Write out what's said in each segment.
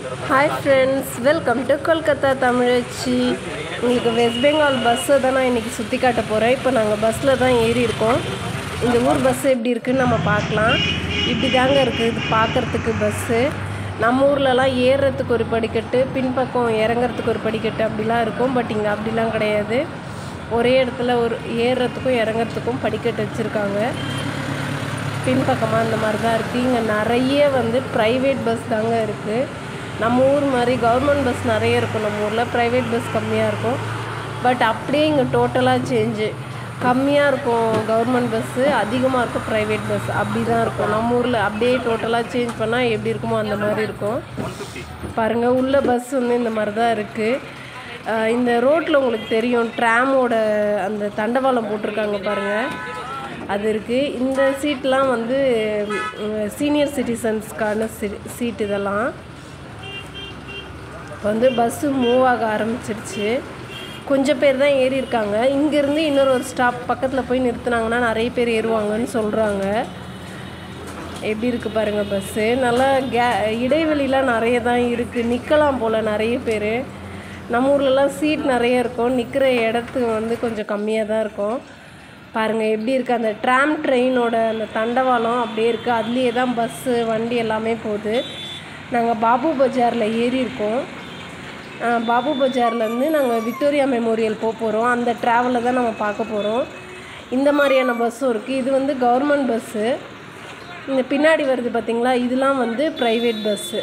hi friends welcome to Kolkata தமிழச்சி உங்களுக்கு West Bengal பஸ்ஸை தான் நான் இன்றைக்கி சுற்றி காட்ட போகிறேன் இப்போ நாங்கள் பஸ்ஸில் தான் ஏறி இருக்கோம் இந்த ஊர் பஸ் எப்படி இருக்குன்னு நம்ம பார்க்கலாம் இப்படி தாங்க இருக்குது இது பார்க்குறதுக்கு பஸ்ஸு நம்ம ஊர்லலாம் ஏறுறதுக்கு ஒரு படிக்கட்டு பின்பக்கம் இறங்குறதுக்கு ஒரு படிக்கட்டு அப்படிலாம் இருக்கும் பட் இங்கே அப்படிலாம் கிடையாது ஒரே இடத்துல ஒரு ஏறுறதுக்கும் இறங்குறதுக்கும் படிக்கட்டு வச்சுருக்காங்க பின்பக்கமாக இந்த மாதிரி தான் இருக்குது இங்கே நிறைய வந்து ப்ரைவேட் பஸ் தாங்க இருக்குது நம்ம ஊர் மாதிரி கவர்மெண்ட் பஸ் நிறைய இருக்கும் நம்ம ஊரில் ப்ரைவேட் பஸ் கம்மியாக இருக்கும் பட் அப்படியே இங்கே டோட்டலாக சேஞ்சு கம்மியாக இருக்கும் கவர்மெண்ட் பஸ்ஸு அதிகமாக இருக்கும் ப்ரைவேட் பஸ் அப்படி தான் இருக்கும் நம்ம ஊரில் அப்படியே டோட்டலாக சேஞ்ச் பண்ணால் எப்படி இருக்குமோ அந்த மாதிரி இருக்கும் பாருங்கள் உள்ள பஸ் வந்து இந்த மாதிரி தான் இருக்குது இந்த ரோட்டில் உங்களுக்கு தெரியும் ட்ராமோட அந்த தண்டவாளம் போட்டிருக்காங்க பாருங்கள் அது இருக்குது இந்த சீட்லாம் வந்து சீனியர் சிட்டிசன்ஸ்க்கான சீட் இதெல்லாம் இப்போ வந்து பஸ்ஸு மூவ் ஆக ஆரம்பிச்சிருச்சு கொஞ்சம் பேர் தான் ஏறி இருக்காங்க இங்கேருந்து இன்னொரு ஒரு ஸ்டாப் பக்கத்தில் போய் நிறுத்துனாங்கன்னா நிறைய பேர் ஏறுவாங்கன்னு சொல்கிறாங்க எப்படி இருக்குது பாருங்கள் பஸ்ஸு நல்லா கே இடைவெளிலாம் நிறைய தான் இருக்குது நிற்கலாம் போல் நிறைய பேர் நம்ம ஊர்லலாம் சீட் நிறைய இருக்கும் நிற்கிற இடத்துக்கு வந்து கொஞ்சம் கம்மியாக தான் இருக்கும் பாருங்கள் எப்படி இருக்குது அந்த ட்ராம் ட்ரெயினோட அந்த தண்டவாளம் அப்படியே இருக்குது அதுலேயே தான் பஸ்ஸு வண்டி எல்லாமே போகுது நாங்கள் பாபு பஜாரில் ஏறி இருக்கோம் பாபு பஜார்லேருந்து நாங்கள் விக்டோரியா மெமோரியல் போக போகிறோம் அந்த ட்ராவலில் தான் நம்ம பார்க்க போகிறோம் இந்த மாதிரியான பஸ்ஸும் இருக்குது இது வந்து கவர்மெண்ட் பஸ்ஸு இந்த பின்னாடி வருது பார்த்திங்களா இதெல்லாம் வந்து ப்ரைவேட் பஸ்ஸு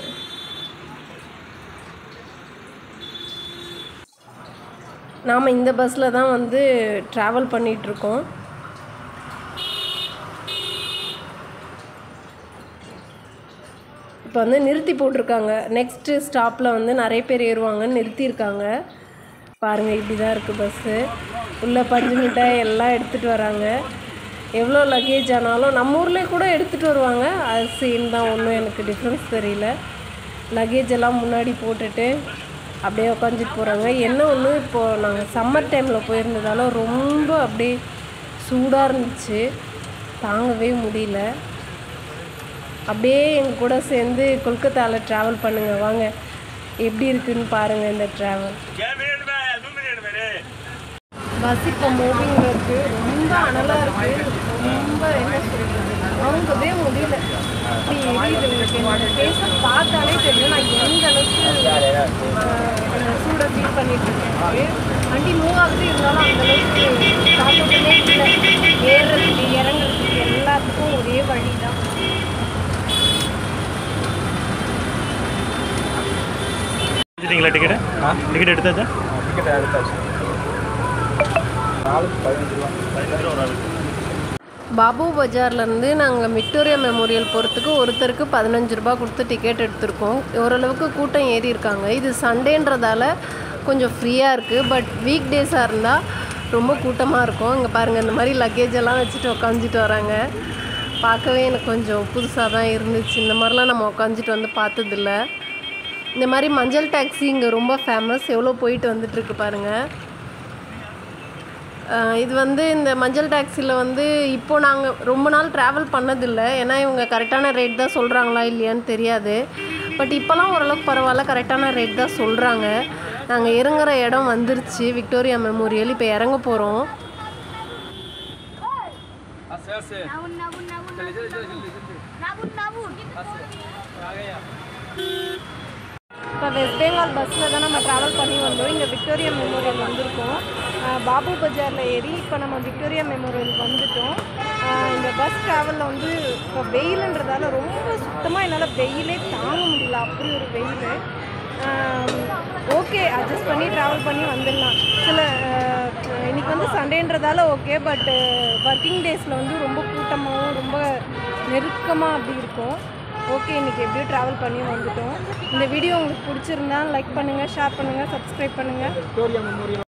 நாம் இந்த பஸ்ஸில் தான் வந்து ட்ராவல் பண்ணிகிட்ருக்கோம் இப்போ வந்து நிறுத்தி போட்டிருக்காங்க நெக்ஸ்ட்டு ஸ்டாப்பில் வந்து நிறைய பேர் ஏறுவாங்கன்னு நிறுத்தியிருக்காங்க பாருங்கள் இப்படி தான் இருக்குது பஸ்ஸு உள்ளே பஞ்சு மிட்டாய் எல்லாம் எடுத்துகிட்டு வராங்க எவ்வளோ லக்கேஜ் ஆனாலும் நம்ம ஊர்லேயே கூட எடுத்துகிட்டு வருவாங்க அது சேம் தான் ஒன்றும் எனக்கு டிஃப்ரென்ஸ் தெரியல லக்கேஜ் எல்லாம் முன்னாடி போட்டுட்டு அப்படியே உட்காந்துட்டு போகிறாங்க என்ன ஒன்று இப்போது நாங்கள் சம்மர் டைமில் போயிருந்ததால ரொம்ப அப்படியே சூடாக இருந்துச்சு தாங்கவே முடியல அப்படியே எங்கள் கூட சேர்ந்து கொல்கத்தாவில் ட்ராவல் பண்ணுங்கள் வாங்க எப்படி இருக்குன்னு பாருங்கள் இந்த ட்ராவல் பஸ் இப்போ மூவிங்கில் இருக்குது ரொம்ப அனலாக இருக்குது ரொம்ப என்ன சொல்கிறது அவங்கவே முடியல அப்படி எரியுது உங்களுக்கு என்னோட ஃபேஸை பார்த்தாலே தெரியும் நான் எந்த அளவுக்கு அந்த சூடை ஃபீல் பண்ணிட்டு இருக்கேன் வண்டி மூவ் ஆகுது இருந்தாலும் அந்த அளவுக்கு காத்தோட்டமே இல்லை ஏறுறதுக்கு இறங்குறதுக்கு எல்லாத்துக்கும் ஒரே வழி தான் எடுத்துட்டீங்களா டிக்கெட்டு டிக்கெட் எடுத்தாச்சா டிக்கெட் எடுத்தாச்சு நாளுக்கு பதினஞ்சு ரூபா பதினஞ்சு ரூபா ஒரு ஆளுக்கு பாபு பஜார்லேருந்து நாங்கள் விக்டோரியா மெமோரியல் போகிறதுக்கு ஒருத்தருக்கு பதினஞ்சு ரூபா கொடுத்து டிக்கெட் எடுத்திருக்கோம் ஓரளவுக்கு கூட்டம் ஏறி இருக்காங்க இது சண்டேன்றதால கொஞ்சம் ஃப்ரீயாக இருக்குது பட் வீக் டேஸாக இருந்தால் ரொம்ப கூட்டமாக இருக்கும் இங்கே பாருங்கள் இந்த மாதிரி லக்கேஜ் எல்லாம் வச்சுட்டு உக்காந்துட்டு வராங்க பார்க்கவே எனக்கு கொஞ்சம் புதுசாக தான் இருந்துச்சு இந்த மாதிரிலாம் நம்ம உக்காந்துட்டு வந்து பார்த்ததில்ல இந்த மாதிரி மஞ்சள் டாக்ஸி இங்கே ரொம்ப ஃபேமஸ் எவ்வளோ போயிட்டு வந்துட்டுருக்கு பாருங்கள் ஆஹ் இது வந்து இந்த மஞ்சள் டாக்ஸியில் வந்து இப்போ நாங்கள் ரொம்ப நாள் ட்ராவல் பண்ணதில்லை ஏன்னா இவங்க கரெக்டான ரேட் தான் சொல்கிறாங்களா இல்லையான்னு தெரியாது பட் இப்போலாம் ஓரளவுக்கு பரவாயில்ல கரெக்டான ரேட் தான் சொல்கிறாங்க நாங்கள் இறங்குற இடம் வந்துருச்சு விக்டோரியா மெமோரியல் இப்போ இறங்க போகிறோம் नावून नावून नावून नावून नावून இப்போ வெஸ்ட் பெங்கால் பஸ்ஸில் தான் நம்ம ட்ராவல் பண்ணி வந்தோம் இங்கே விக்டோரியா மெமோரியல் வந்திருக்கோம் ஆஹ் பாபு பஜாரில் ஏறி இப்போ நம்ம விக்டோரியா மெமோரியல் வந்துட்டோம் ஆஹ் இந்த பஸ் ட்ராவலில் வந்து இப்போ வெயிலுன்றதால ரொம்ப சுத்தமாக என்னால் வெயிலே தாங்க முடியல அப்படி ஒரு வெயில் ஓகே அட்ஜஸ்ட் பண்ணி ட்ராவல் பண்ணி வந்துடலாம் சில ஆஹ் இன்னைக்கு வந்து சண்டேன்றதால ஓகே பட் ஒர்க்கிங் டேஸில் வந்து ரொம்ப கூட்டமாகவும் ரொம்ப நெருக்கமாக அப்படி இருக்கும் ஓகே இன்றைக்கி எப்படியும் ட்ராவல் பண்ணி வந்துட்டோம் இந்த வீடியோ உங்களுக்கு பிடிச்சிருந்தா லைக் பண்ணுங்கள் ஷேர் பண்ணுங்கள் சப்ஸ்கிரைப் பண்ணுங்கள் விக்டோரியா மெமோரியல்